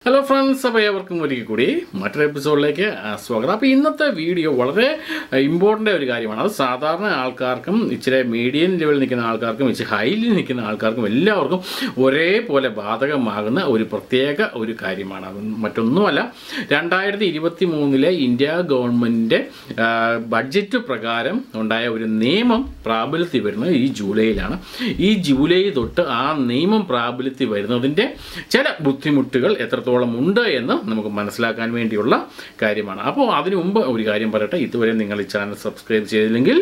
hello friends അപ്പോൾ ഏവർക്കും ഒരിക്കൽ കൂടി മറ്റൊരു എപ്പിസോഡിലേക്ക് ആ, സ്വാഗതം അപ്പോൾ ഇന്നത്തെ വീഡിയോ വളരെ ഇമ്പോർട്ടൻ്റ് ഒരു കാര്യമാണ് അത് സാധാരണ ആൾക്കാർക്കും ഇച്ചിരി മീഡിയം ലെവലിൽ നിൽക്കുന്ന ആൾക്കാർക്കും ഇച്ചിരി ഹൈയിൽ നിൽക്കുന്ന ആൾക്കാർക്കും എല്ലാവർക്കും ഒരേപോലെ ബാധകമാകുന്ന ഒരു പ്രത്യേക ഒരു കാര്യമാണ് അത് മറ്റൊന്നുമല്ല രണ്ടായിരത്തി ഇരുപത്തി മൂന്നിലെ ഇന്ത്യ ഗവൺമെൻറ്റിൻ്റെ ബഡ്ജറ്റ് പ്രകാരം ഉണ്ടായ ഒരു നിയമം പ്രാബല്യത്തിൽ വരുന്നത് ഈ ജൂലൈയിലാണ് ഈ ജൂലൈ തൊട്ട് ആ നിയമം പ്രാബല്യത്തിൽ വരുന്നതിൻ്റെ ചില ബുദ്ധിമുട്ടുകൾ എത്രത്തോളം ഉണ്ട് എന്ന് നമുക്ക് മനസ്സിലാക്കാൻ വേണ്ടിയുള്ള കാര്യമാണ് അപ്പോൾ അതിനു മുമ്പ് ഒരു കാര്യം പറയട്ടെ ഇതുവരെ നിങ്ങൾ ഈ ചാനൽ സബ്സ്ക്രൈബ് ചെയ്തില്ലെങ്കിൽ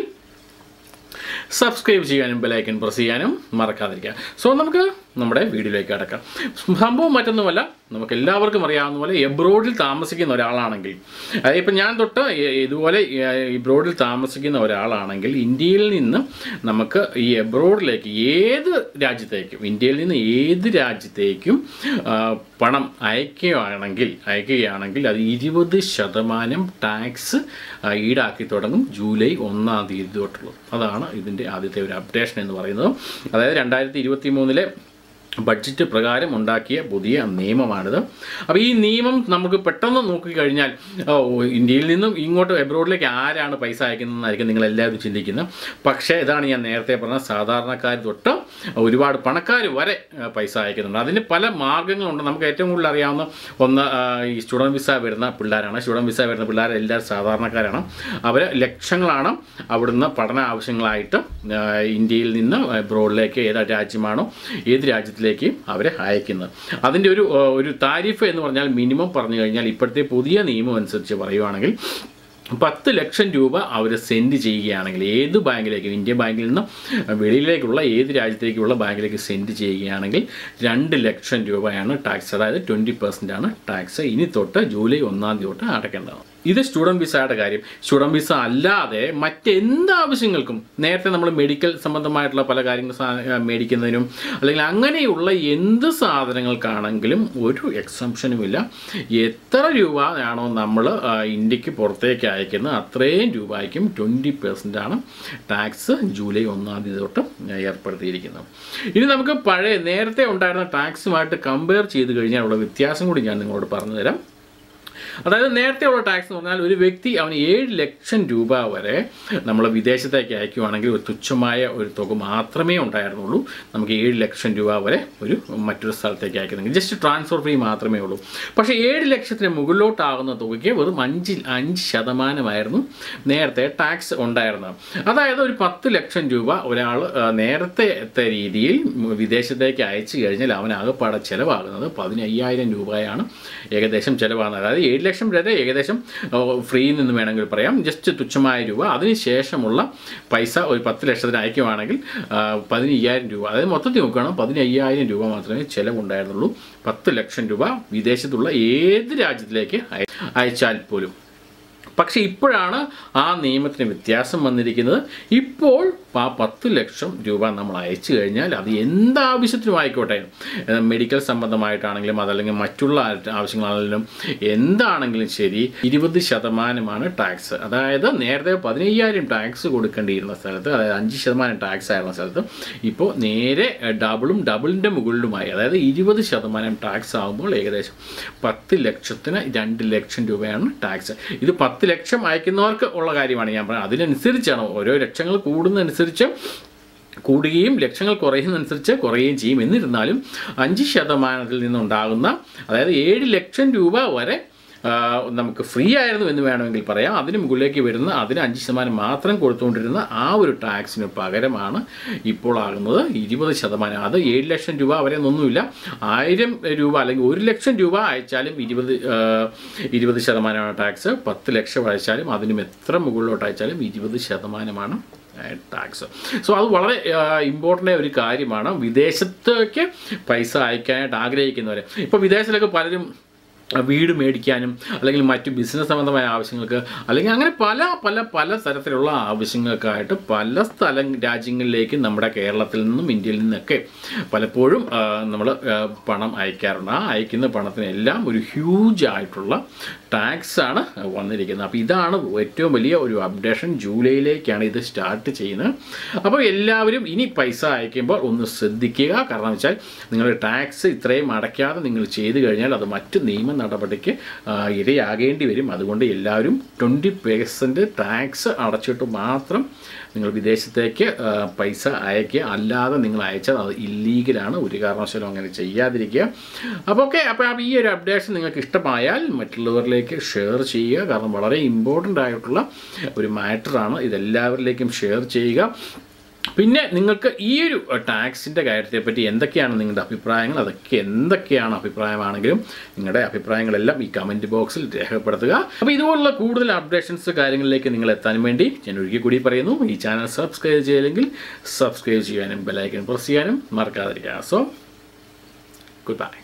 സബ്സ്ക്രൈബ് ചെയ്യാനും ബെലൈക്കൻ പ്രസ് ചെയ്യാനും മറക്കാതിരിക്കുക സോ നമുക്ക് നമ്മുടെ വീഡിയോയിലേക്ക് അടക്കാം സംഭവം മറ്റൊന്നുമല്ല നമുക്ക് എല്ലാവർക്കും അറിയാവുന്ന പോലെ എബ്രോഡിൽ താമസിക്കുന്ന ഒരാളാണെങ്കിൽ അതായത് ഇപ്പം ഞാൻ തൊട്ട് ഇ- ഇതുപോലെ എബ്രോഡിൽ താമസിക്കുന്ന ഒരാളാണെങ്കിൽ ഇന്ത്യയിൽ നിന്ന് നമുക്ക് ഈ എബ്രോഡിലേക്ക് ഏത് രാജ്യത്തേക്കും ഇന്ത്യയിൽ നിന്ന് ഏത് രാജ്യത്തേക്കും ആ, പണം അയക്കുകയാണെങ്കിൽ അയക്കുകയാണെങ്കിൽ അത് ഇരുപത് ശതമാനം ടാക്സ് ഈടാക്കി തുടങ്ങും ജൂലൈ ഒന്നാം തീയതി തൊട്ടുള്ളൂ അതാണ് ഇതിൻ്റെ ആദ്യത്തെ ഒരു അപ്ഡേഷൻ എന്ന് പറയുന്നത് അതായത് രണ്ടായിരത്തി ഇരുപത്തി മൂന്നിലെ ബഡ്ജറ്റ് പ്രകാരം ഉണ്ടാക്കിയ പുതിയ നിയമമാണിത് അപ്പോൾ ഈ നിയമം നമുക്ക് പെട്ടെന്ന് നോക്കിക്കഴിഞ്ഞാൽ ഓ ഇന്ത്യയിൽ നിന്നും ഇങ്ങോട്ട് എബ്രോഡിലേക്ക് ആരാണ് പൈസ അയക്കുന്നതെന്നായിരിക്കും നിങ്ങൾ എല്ലാവരും ചിന്തിക്കുന്നത് പക്ഷേ ഇതാണ് ഞാൻ നേരത്തെ പറഞ്ഞ സാധാരണക്കാർ തൊട്ട് ഒരുപാട് പണക്കാർ വരെ ആ, പൈസ അയക്കുന്നുണ്ട് അതിന് പല മാർഗ്ഗങ്ങളുണ്ട് നമുക്ക് ഏറ്റവും കൂടുതൽ അറിയാവുന്ന ഒന്ന് ആ, ഈ സ്റ്റുഡൻറ്റ് വിസ വരുന്ന പിള്ളേരാണ് സ്റ്റുഡൻറ്റ് വിസ വരുന്ന പിള്ളേർ എല്ലാവരും സാധാരണക്കാരാണ് അവർ ലക്ഷങ്ങളാണ് അവിടുന്ന് പഠന ആവശ്യങ്ങളായിട്ട് ആ, ഇന്ത്യയിൽ നിന്ന് എബ്രോഡിലേക്ക് ഏത് രാജ്യമാണോ ഏത് രാജ്യത്തിലേക്ക് അവരെ അയക്കുന്നത് അതിൻ്റെ ഒരു ആ, ഒരു താരിഫ് എന്ന് പറഞ്ഞാൽ മിനിമം പറഞ്ഞു കഴിഞ്ഞാൽ ഇപ്പോഴത്തെ പുതിയ നിയമം അനുസരിച്ച് പറയുവാണെങ്കിൽ പത്ത് ലക്ഷം രൂപ അവർ സെൻഡ് ചെയ്യുകയാണെങ്കിൽ ഏത് ബാങ്കിലേക്കും ഇന്ത്യൻ ബാങ്കിൽ നിന്ന് വെളിയിലേക്കുള്ള ഏത് രാജ്യത്തേക്കുള്ള ബാങ്കിലേക്ക് സെൻഡ് ചെയ്യുകയാണെങ്കിൽ രണ്ട് ലക്ഷം രൂപയാണ് ടാക്സ് അതായത് ട്വൻറ്റി പെർസെൻ്റ് ആണ് ടാക്സ് ഇനി തൊട്ട് ജൂലൈ ഒന്നാം തീയതി തൊട്ട് അടയ്ക്കേണ്ടത് ഇത് സ്റ്റുഡൻറ്റ് വിസയുടെ കാര്യം സ്റ്റുഡൻറ്റ് വിസ അല്ലാതെ മറ്റെന്ത് ആവശ്യങ്ങൾക്കും നേരത്തെ നമ്മൾ മെഡിക്കൽ സംബന്ധമായിട്ടുള്ള പല കാര്യങ്ങൾ സാ- മേടിക്കുന്നതിനും അല്ലെങ്കിൽ അങ്ങനെയുള്ള എന്ത് സാധനങ്ങൾക്കാണെങ്കിലും ഒരു എക്സംഷനുമില്ല എത്ര രൂപ ആണോ നമ്മൾ ഇന്ത്യക്ക് പുറത്തേക്ക് അയക്കുന്നത് അത്രയും രൂപയ്ക്കും ട്വൻറ്റി പെർസെൻ്റ് ആണ് ടാക്സ് ജൂലൈ ഒന്നാം തീയതി തൊട്ട് ഏർപ്പെടുത്തിയിരിക്കുന്നത് ഇനി നമുക്ക് പഴയ നേരത്തെ ഉണ്ടായിരുന്ന ടാക്സുമായിട്ട് കമ്പയർ ചെയ്ത് കഴിഞ്ഞാൽ ഉള്ള വ്യത്യാസം കൂടി ഞാൻ നിങ്ങളോട് പറഞ്ഞു തരാം അതായത് നേരത്തെ ഉള്ള ടാക്സ് എന്ന് പറഞ്ഞാൽ ഒരു വ്യക്തി അവന് ഏഴ് ലക്ഷം രൂപ വരെ നമ്മൾ വിദേശത്തേക്ക് അയക്കുകയാണെങ്കിൽ ഒരു തുച്ഛമായ ഒരു തുക മാത്രമേ ഉണ്ടായിരുന്നുള്ളൂ നമുക്ക് ഏഴ് ലക്ഷം രൂപ വരെ ഒരു മറ്റൊരു സ്ഥലത്തേക്ക് അയക്കുന്നെങ്കിൽ ജസ്റ്റ് ട്രാൻസ്ഫർ ഫീ മാത്രമേ ഉള്ളൂ പക്ഷേ ഏഴ് ലക്ഷത്തിന് മുകളിലോട്ടാകുന്ന തുകയ്ക്ക് വെറും അഞ്ച് അഞ്ച് ശതമാനമായിരുന്നു നേരത്തെ ടാക്സ് ഉണ്ടായിരുന്നത് അതായത് ഒരു പത്ത് ലക്ഷം രൂപ ഒരാൾ നേരത്തെ രീതിയിൽ വിദേശത്തേക്ക് അയച്ചു കഴിഞ്ഞാൽ അവനാകെപ്പാടെ ചിലവാകുന്നത് പതിനയ്യായിരം രൂപയാണ് ഏകദേശം ചിലവാകുന്നത് അതായത് ഏഴ് ലക്ഷം വരെ ഏകദേശം ഫ്രീ നിന്ന് വേണമെങ്കിൽ പറയാം ജസ്റ്റ് തുച്ഛമായ രൂപ അതിനുശേഷമുള്ള പൈസ ഒരു പത്ത് ലക്ഷത്തിന് അയക്കുവാണെങ്കിൽ ആ, പതിനയ്യായിരം രൂപ അതായത് മൊത്തത്തിൽ നോക്കുകയാണെങ്കിൽ പതിനയ്യായിരം രൂപ മാത്രമേ ചിലവുണ്ടായിരുന്നുള്ളൂ പത്ത് ലക്ഷം രൂപ വിദേശത്തുള്ള ഏത് രാജ്യത്തിലേക്ക് അയ- അയച്ചാൽ പോലും പക്ഷേ ഇപ്പോഴാണ് ആ നിയമത്തിന് വ്യത്യാസം വന്നിരിക്കുന്നത് ഇപ്പോൾ ആ പത്ത് ലക്ഷം രൂപ നമ്മൾ അയച്ചു കഴിഞ്ഞാൽ അത് എന്താവശ്യത്തിനും ആയിക്കോട്ടെ ഏഹ് മെഡിക്കൽ സംബന്ധമായിട്ടാണെങ്കിലും അതല്ലെങ്കിൽ മറ്റുള്ള ആ- ആവശ്യങ്ങളാണെങ്കിലും എന്താണെങ്കിലും ശരി ഇരുപത് ശതമാനമാണ് ടാക്സ് അതായത് നേരത്തെ പതിനയ്യായിരം ടാക്സ് കൊടുക്കേണ്ടിയിരുന്ന സ്ഥലത്ത് അതായത് അഞ്ച് ശതമാനം ടാക്സ് ആയിരുന്ന സ്ഥലത്ത് ഇപ്പോൾ നേരെ ഡബിളും ഡബിളിൻ്റെ മുകളിലുമായി അതായത് ഇരുപത് ശതമാനം ടാക്സ് ആകുമ്പോൾ ഏകദേശം പത്ത് ലക്ഷത്തിന് രണ്ട് ലക്ഷം രൂപയാണ് ടാക്സ് ഇത് പത്ത് ലക്ഷം അയക്കുന്നവർക്ക് ഉള്ള കാര്യമാണ് ഞാൻ പറയുന്നത് അതിനനുസരിച്ചാണ് ഓരോ ലക്ഷങ്ങൾ കൂടുന്നതനുസരിച്ച് കൂടുകയും ലക്ഷങ്ങൾ കുറയുന്നതനുസരിച്ച് കുറയുകയും ചെയ്യും എന്നിരുന്നാലും അഞ്ച് ശതമാനത്തിൽ നിന്നുണ്ടാകുന്ന അതായത് ഏഴ് ലക്ഷം രൂപ വരെ ആ, നമുക്ക് ഫ്രീ ആയിരുന്നു എന്ന് വേണമെങ്കിൽ പറയാം അതിന് മുകളിലേക്ക് വരുന്ന അതിന് അഞ്ച് ശതമാനം മാത്രം കൊടുത്തുകൊണ്ടിരുന്ന ആ ഒരു ടാക്സിന് പകരമാണ് ഇപ്പോൾ ആകുന്നത് ഇരുപത് ശതമാനം അത് ഏഴ് ലക്ഷം രൂപ വരെ ഒന്നുമില്ല ആയിരം രൂപ അല്ലെങ്കിൽ ഒരു ലക്ഷം രൂപ അയച്ചാലും ഇരുപത് ആ, ഇരുപത് ശതമാനമാണ് ടാക്സ് പത്ത് ലക്ഷം അയച്ചാലും അതിനും എത്ര മുകളിലോട്ട് അയച്ചാലും ഇരുപത് ശതമാനമാണ് ടാക്സ് സോ അത് വളരെ ഇമ്പോർട്ടൻ്റ് ഒരു കാര്യമാണ് വിദേശത്തേക്ക് പൈസ അയക്കാനായിട്ട് ആഗ്രഹിക്കുന്നവർ ഇപ്പോൾ വിദേശത്തിലൊക്കെ പലരും വീട് മേടിക്കാനും അല്ലെങ്കിൽ മറ്റ് ബിസിനസ് സംബന്ധമായ ആവശ്യങ്ങൾക്ക് അല്ലെങ്കിൽ അങ്ങനെ പല പല പല തരത്തിലുള്ള ആവശ്യങ്ങൾക്കായിട്ട് പല സ്ഥലം രാജ്യങ്ങളിലേക്ക് നമ്മുടെ കേരളത്തിൽ നിന്നും ഇന്ത്യയിൽ നിന്നൊക്കെ പലപ്പോഴും നമ്മൾ പണം അയക്കാറുണ്ട് ആ അയക്കുന്ന പണത്തിനെല്ലാം ഒരു ഹ്യൂജ് ആയിട്ടുള്ള ടാക്സ് ആണ് വന്നിരിക്കുന്നത് അപ്പോൾ ഇതാണ് ഏറ്റവും വലിയ ഒരു അപ്ഡേഷൻ ജൂലൈയിലേക്കാണ് ഇത് സ്റ്റാർട്ട് ചെയ്യുന്നത് അപ്പോൾ എല്ലാവരും ഇനി പൈസ അയക്കുമ്പോൾ ഒന്ന് ശ്രദ്ധിക്കുക കാരണം വെച്ചാൽ നിങ്ങൾ ടാക്സ് ഇത്രയും അടയ്ക്കാതെ നിങ്ങൾ ചെയ്തു കഴിഞ്ഞാൽ അത് മറ്റ് നിയമ നടപടിക്ക് ആ, ഇരയാകേണ്ടി വരും അതുകൊണ്ട് എല്ലാവരും ട്വൻറ്റി പേഴ്സൻറ്റ് ടാക്സ് അടച്ചിട്ട് മാത്രം നിങ്ങൾ വിദേശത്തേക്ക് ആ, പൈസ അയക്കുക അല്ലാതെ നിങ്ങൾ അയച്ചാൽ അത് ഇല്ലീഗലാണ് ഒരു കാരണവശാലും അങ്ങനെ ചെയ്യാതിരിക്കുക അപ്പോൾ ഓക്കെ അപ്പോൾ ഈ ഒരു അപ്ഡേഷൻ നിങ്ങൾക്ക് ഇഷ്ടമായാൽ മറ്റുള്ളവരിലേക്ക് ഷെയർ ചെയ്യുക കാരണം വളരെ ഇമ്പോർട്ടൻ്റ് ആയിട്ടുള്ള ഒരു മാറ്ററാണ് ഇതെല്ലാവരിലേക്കും ഷെയർ ചെയ്യുക പിന്നെ നിങ്ങൾക്ക് ഈ ഒരു ടാക്സിൻ്റെ കാര്യത്തെപ്പറ്റി എന്തൊക്കെയാണ് നിങ്ങളുടെ അഭിപ്രായങ്ങൾ അതൊക്കെ എന്തൊക്കെയാണ് അഭിപ്രായമാണെങ്കിലും നിങ്ങളുടെ അഭിപ്രായങ്ങളെല്ലാം ഈ കമൻറ്റ് ബോക്സിൽ രേഖപ്പെടുത്തുക അപ്പോൾ ഇതുപോലുള്ള കൂടുതൽ അപ്ഡേഷൻസ് കാര്യങ്ങളിലേക്ക് നിങ്ങൾ എത്താൻ വേണ്ടി ഞാൻ ഒരിക്കൽ കൂടി പറയുന്നു ഈ ചാനൽ സബ്സ്ക്രൈബ് ചെയ്തില്ലെങ്കിൽ സബ്സ്ക്രൈബ് ചെയ്യാനും ബെലൈക്കൻ പ്രസ് ചെയ്യാനും മറക്കാതിരിക്കുക സോ ഗുഡ് ബൈ